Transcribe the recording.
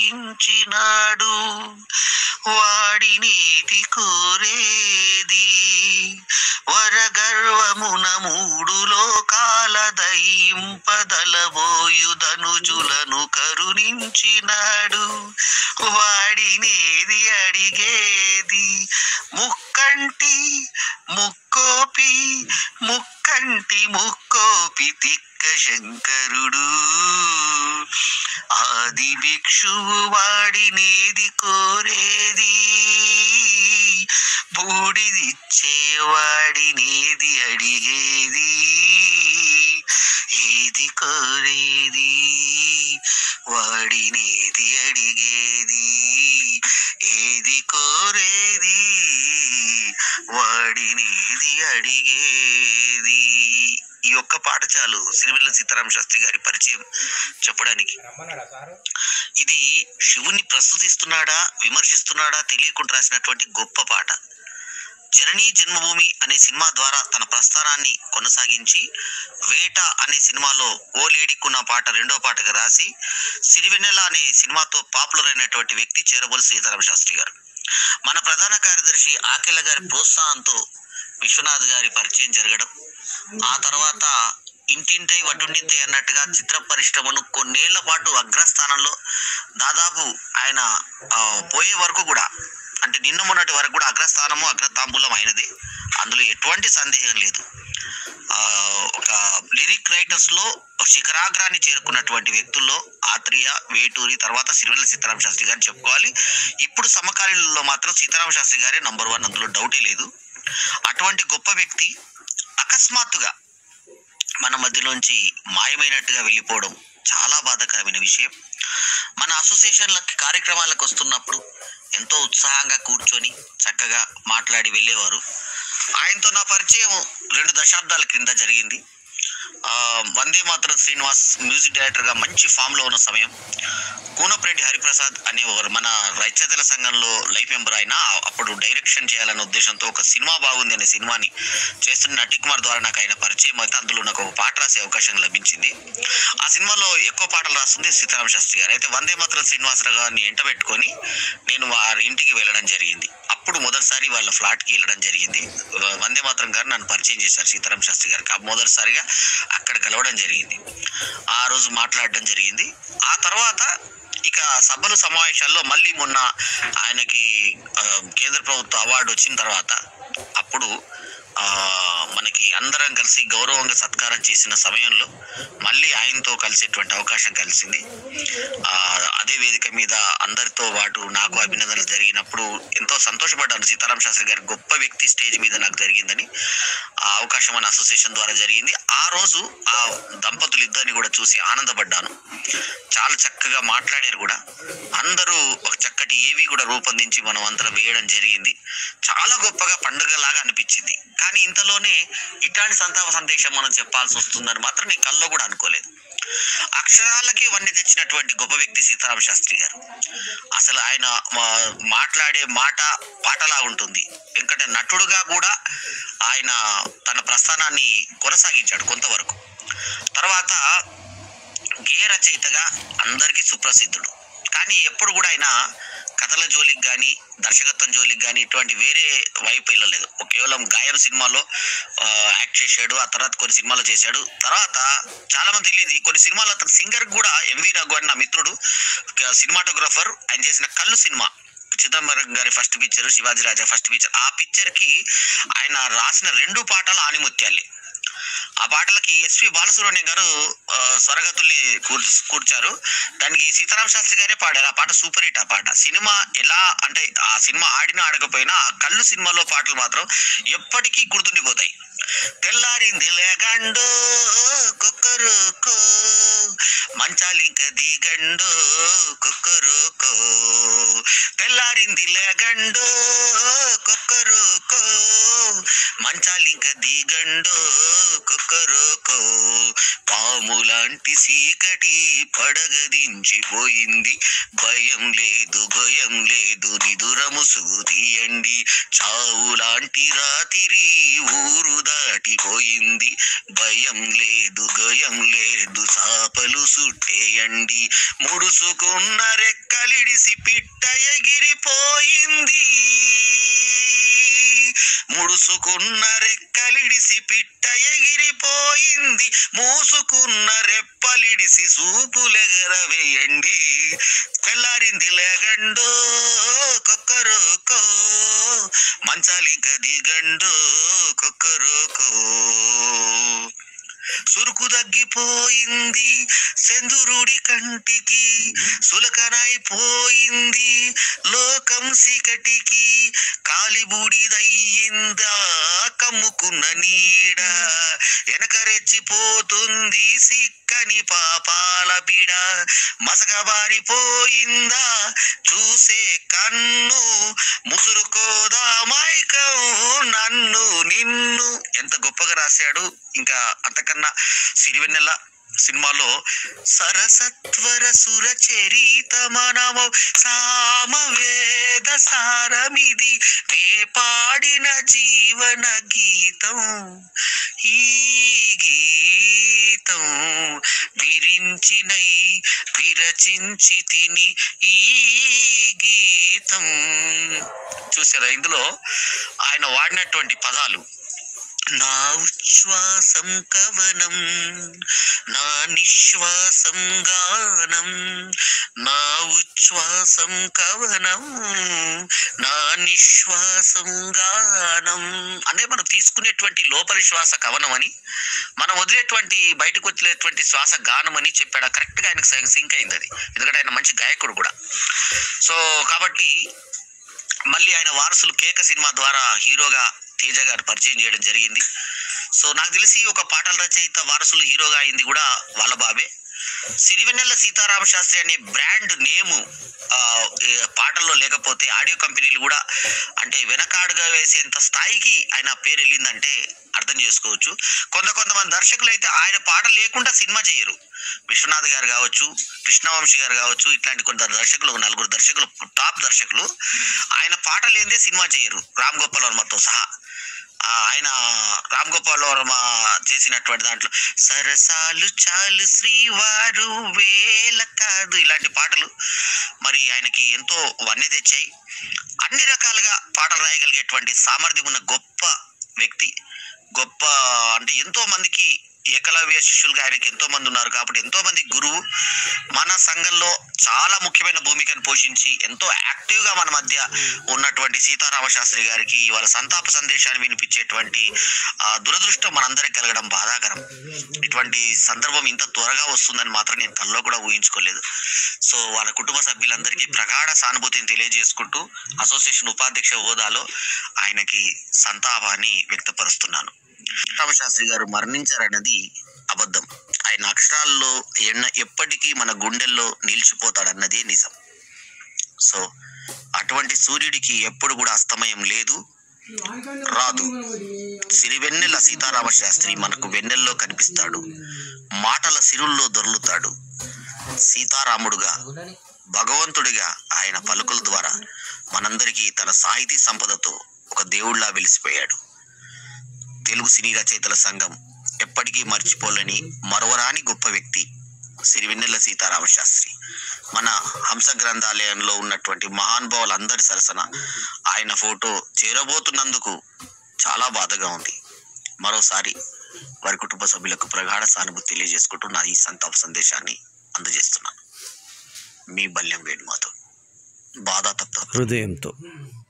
కొనసాగించినాడు వాడినేది కోరేది వరగర్వమున మూడు లోకాల దయింపదలబోయుధనుజులను కరుణించినాడు వాడినేది అడిగేది ముక్కంటి ముక్కోపి ముక్కంటి ముక్కోపి తిక్క శంకరుడు ఆది భిక్షువు వాడినేది కోరేది బూడిదిచ్చేవాడినేది అడిగేది ఏది కోరేది వాడినేది అడిగేది ఏది కోరేది వాడినేది అడిగేది ఈ ఒక్క పాట చాలు సిరివెల్ల సీతారామ శాస్త్రి గారి పరిచయం చెప్పడానికి రమ్మన్నాడా సారు ఇది శివుని ప్రస్తుతిస్తున్నాడా విమర్శిస్తున్నాడా తెలియకుండా రాసినటువంటి గొప్ప పాట జననీ జన్మభూమి అనే సినిమా ద్వారా తన ప్రస్థానాన్ని కొనసాగించి వేట అనే సినిమాలో ఓ లేడికున్న పాట రెండో పాటగా రాసి సిరివెన్నెల అనే సినిమాతో పాపులర్ అయినటువంటి వ్యక్తి చేరబోలు సీతారామ శాస్త్రి గారు మన ప్రధాన కార్యదర్శి ఆకెళ్ళ గారి ప్రోత్సాహంతో విశ్వనాథ్ గారి పరిచయం జరగడం ఆ తర్వాత ఇంటింటై వటుండింతై అన్నట్టుగా చిత్ర పరిశ్రమను కొన్నేళ్ల పాటు అగ్రస్థానంలో దాదాపు ఆయన ఆ, పోయే వరకు కూడా అంటే నిన్న మొన్నటి వరకు కూడా అగ్రస్థానము అగ్రతాంబూలం అయినదే అందులో ఎటువంటి సందేహం లేదు ఆ, ఒక లిరిక్ రైటర్స్ లో శిఖరాగ్రాన్ని చేరుకున్నటువంటి వ్యక్తుల్లో ఆత్రేయ వేటూరి తర్వాత సిరివెల్ల సీతారామ శాస్త్రి గారిని చెప్పుకోవాలి ఇప్పుడు సమకాలీనంలో మాత్రం సీతారామ శాస్త్రి గారే నంబర్ వన్ అందులో డౌటే లేదు అటువంటి గొప్ప వ్యక్తి అకస్మాత్తుగా మన మధ్యలోంచి మాయమైనట్టుగా వెళ్ళిపోవడం చాలా బాధాకరమైన విషయం మన అసోసియేషన్లకి కార్యక్రమాలకు వస్తున్నప్పుడు ఎంతో ఉత్సాహంగా కూర్చొని చక్కగా మాట్లాడి వెళ్ళేవారు ఆయనతో నా పరిచయం రెండు దశాబ్దాల క్రింద జరిగింది ఆ, వందే మాత్రం శ్రీనివాస్ మ్యూజిక్ డైరెక్టర్గా మంచి ఫామ్లో ఉన్న సమయం కూనప్రెడ్డి హరిప్రసాద్ అనేవారు మన రచయితల సంఘంలో లైఫ్ మెంబర్ ఆయన అప్పుడు డైరెక్షన్ చేయాలన్న ఉద్దేశంతో ఒక సినిమా బాగుంది అనే సినిమాని చేస్తున్న నటి కుమార్ ద్వారా నాకు ఆయన పరిచయం అయితే అందులో నాకు ఒక పాట రాసే అవకాశం లభించింది ఆ సినిమాలో ఎక్కువ పాటలు రాస్తుంది సీతారామ శాస్త్రి గారు అయితే వందే మాత్రం శ్రీనివాసరావు గారిని ఎంట పెట్టుకొని నేను వారి ఇంటికి వెళ్ళడం జరిగింది అప్పుడు మొదటిసారి వాళ్ళ ఫ్లాట్కి వెళ్ళడం జరిగింది వందే మాత్రం గారు నన్ను పరిచయం చేశారు సీతారామ శాస్త్రి గారికి ఆ మొదటిసారిగా అక్కడ కలవడం జరిగింది ఆ రోజు మాట్లాడడం జరిగింది ఆ తర్వాత ఇక సభలు సమావేశాల్లో మళ్ళీ మొన్న ఆయనకి ఆ, కేంద్ర ప్రభుత్వ అవార్డు వచ్చిన తర్వాత అప్పుడు ఆ, మనకి అందరం కలిసి గౌరవంగా సత్కారం చేసిన సమయంలో మళ్ళీ ఆయనతో కలిసేటువంటి అవకాశం కలిసింది ఆ, అదే వేదిక మీద అందరితో పాటు నాకు అభినందనలు జరిగినప్పుడు ఎంతో సంతోషపడ్డాను సీతారాం శాస్త్రి గారి గొప్ప వ్యక్తి స్టేజ్ మీద నాకు జరిగిందని ఆ అవకాశం మన అసోసియేషన్ ద్వారా జరిగింది ఆ రోజు ఆ దంపతులు ఇద్దరిని కూడా చూసి ఆనందపడ్డాను చాలా చక్కగా మాట్లాడారు కూడా అందరూ ఒక చక్కటి ఏవి కూడా రూపొందించి మనం అంతా వేయడం జరిగింది చాలా గొప్పగా పండుగలాగా అనిపించింది కానీ ఇంతలోనే ఇట్లాంటి సంతాప సందేశం మనం చెప్పాల్సి వస్తుందని మాత్రం నేను కల్లో కూడా అనుకోలేదు అక్షరాలకే వన్నె తెచ్చినటువంటి గొప్ప వ్యక్తి సీతారామ శాస్త్రి గారు అసలు ఆయన మా- మాట్లాడే మాట పాటలా ఉంటుంది వెంకట నటుడుగా కూడా ఆయన తన ప్రస్థానాన్ని కొనసాగించాడు కొంతవరకు తర్వాత గే రచయితగా అందరికీ సుప్రసిద్ధుడు కానీ ఎప్పుడు కూడా ఆయన కథల జోలికి కానీ దర్శకత్వం జోలికి కానీ ఇటువంటి వేరే వైపు వెళ్ళలేదు ఒక కేవలం గాయం సినిమాలో ఆ, యాక్ట్ చేశాడు ఆ తర్వాత కొన్ని సినిమాలు చేశాడు తర్వాత చాలా మంది తెలియదు కొన్ని సినిమాలు అతను సింగర్ కూడా ఎంవి రఘు అని నా మిత్రుడు సినిమాటోగ్రఫర్ ఆయన చేసిన కళ్ళు సినిమా చిదంబరం గారి first picture Shivaji Raja first picture ఆ పిక్చర్ కి ఆయన రాసిన రెండు పాటలు ఆనిముత్యాలే ఆ పాటలకి ఎస్పి బాలసుబ్రహ్మణ్యం గారు ఆ, స్వరగతుల్ని కూర్చ- కూర్చారు దానికి సీతారామ శాస్త్రి గారే పాడారు ఆ పాట సూపర్ హిట్ ఆ పాట సినిమా ఎలా అంటే ఆ సినిమా ఆడినా ఆడకపోయినా ఆ కళ్ళు సినిమాలో పాటలు మాత్రం ఎప్పటికీ గుర్తుండిపోతాయి తెల్లారింది లేగండో కుక్కరుకో మంచాలింక దిగండో కుక్కరుకో తెల్లారింది లేగండో కుక్కరుకో మంచాలింక దిగండో కుక్కరుకో పాములాంటి సీకటి పడగదించిపోయింది పోయింది భయం లేదు భయం లేదు నిదురము సూదియండి చావు లాంటి రాతిరి ఊరు దాటిపోయింది భయం లేదు భయం లేదు చాపలు సుట్టేయండి ముడుసుకున్న రెక్కలిడిసి పిట్ట ఎగిరిపోయింది ముడుసుకున్న రెక్కలిడిసి పిట్ట ఎగిరిపోయింది మూసుకున్న రెప్పలిడిసి సూపులెగరవేయండి తెల్లారింది లేగండో కొక్కరోకో మంచాలింక దిగండో కొక్కరోకో సురుకు తగ్గిపోయింది సెందురుడి కంటికి సులకనైపోయింది లోకం సికటికి కాలిబూడిదయ్యిందా కమ్ముకున్న నీడ వెనక రెచ్చిపోతుంది సిక్కని పాపాల బిడ మసకబారిపోయిందా చూసే కన్ను ముసురుకోదా మైకం నన్ను నిన్ను ఎంత గొప్పగా రాశాడు ఇంకా అంతకన్నా సిరివెన్నెల సినిమాలో సరసత్వర సుర చరిత మనమో సామవేద సారమిది నే పాడిన జీవన గీతం ఈ గీతం విరించినై విరచించి తిని ఈ గీతం చూసారా ఇందులో ఆయన వాడినటువంటి పదాలు నా ఉచ్ఛ్వాసం కవనం నా నిశ్వాసం గానం నా ఉచ్ఛ్వాసం కవనం నా నిశ్వాసం గానం అంటే మనం తీసుకునేటువంటి లోపలి శ్వాస కవనం అని మనం వదిలేటువంటి బయటకు వచ్చేటువంటి శ్వాస గానం అని చెప్పాడు కరెక్ట్ గా ఆయనకు సింక్ అయింది అది ఎందుకంటే ఆయన మంచి గాయకుడు కూడా సో కాబట్టి మళ్ళీ ఆయన వారసులు కేక సినిమా ద్వారా హీరోగా తేజ గారు పరిచయం చేయడం జరిగింది సో నాకు తెలిసి ఒక పాటల రచయిత వారసులు హీరోగా అయింది కూడా వాళ్ళ బాబే సిరివెన్నెల సీతారామ శాస్త్రి అనే బ్రాండ్ నేము ఆ, ఏ, పాటల్లో లేకపోతే ఆడియో కంపెనీలు కూడా అంటే వెనకాడుగా వేసేంత స్థాయికి ఆయన పేరు వెళ్ళిందంటే అర్థం చేసుకోవచ్చు కొంత కొంతమంది దర్శకులు అయితే ఆయన పాట లేకుండా సినిమా చేయరు విశ్వనాథ్ గారు కావచ్చు కృష్ణవంశీ గారు కావచ్చు ఇట్లాంటి కొంత దర్శకులు ఒక నలుగురు దర్శకులు టాప్ దర్శకులు ఆయన పాట లేనిదే సినిమా చేయరు రామ్ గోపాల్ వర్మతో సహా ఆ, ఆయన రామ్ గోపాల్ వర్మ చేసినటువంటి దాంట్లో సరసాలు చాలు శ్రీవారు వేల కాదు ఇలాంటి పాటలు మరి ఆయనకి ఎంతో వన్నె తెచ్చాయి అన్ని రకాలుగా పాటలు రాయగలిగేటువంటి సామర్థ్యం ఉన్న గొప్ప వ్యక్తి గొప్ప అంటే ఎంతో మందికి ఏకలవ్య శిష్యులుగా ఆయనకి ఎంతో మంది ఉన్నారు కాబట్టి ఎంతో మంది గురువు మన సంఘంలో చాలా ముఖ్యమైన భూమికను పోషించి ఎంతో యాక్టివ్ గా మన మధ్య ఉన్నటువంటి సీతారామ శాస్త్రి గారికి వాళ్ళ సంతాప సందేశాన్ని వినిపించేటువంటి ఆ దురదృష్టం మనందరికి కలగడం బాధాకరం ఇటువంటి సందర్భం ఇంత త్వరగా వస్తుందని మాత్రం నేను కల్లో కూడా ఊహించుకోలేదు సో వాళ్ళ కుటుంబ సభ్యులందరికీ ప్రగాఢ సానుభూతిని తెలియజేసుకుంటూ అసోసియేషన్ ఉపాధ్యక్ష హోదాలో ఆయనకి సంతాపాన్ని వ్యక్తపరుస్తున్నాను రామశాస్త్రి గారు మరణించారన్నది అబద్ధం ఆయన అక్షరాల్లో ఎన్న ఎప్పటికీ మన గుండెల్లో నిలిచిపోతాడన్నదే నిజం సో అటువంటి సూర్యుడికి ఎప్పుడు కూడా అస్తమయం లేదు రాదు సిరివెన్నెల సీతారామ శాస్త్రి మనకు వెన్నెల్లో కనిపిస్తాడు మాటల సిరుల్లో దొర్లుతాడు సీతారాముడుగా భగవంతుడిగా ఆయన పలుకుల ద్వారా మనందరికీ తన సాహితీ సంపదతో ఒక దేవుళ్లా వెలిసిపోయాడు తెలుగు సినీ రచయితల సంఘం ఎప్పటికీ మర్చిపోలేని మరవరాని గొప్ప వ్యక్తి సిరివెన్నెల సీతారామ శాస్త్రి మన హంస గ్రంథాలయంలో ఉన్నటువంటి మహానుభావులందరి సరసన ఆయన ఫోటో చేరబోతున్నందుకు చాలా బాధగా ఉంది మరోసారి వారి కుటుంబ సభ్యులకు ప్రగాఢ సానుభూతి తెలియజేసుకుంటూ నా ఈ సంతాప సందేశాన్ని అందజేస్తున్నాను మీ బల్యం వేణుమాతో బాధ తప్ప హృదయంతో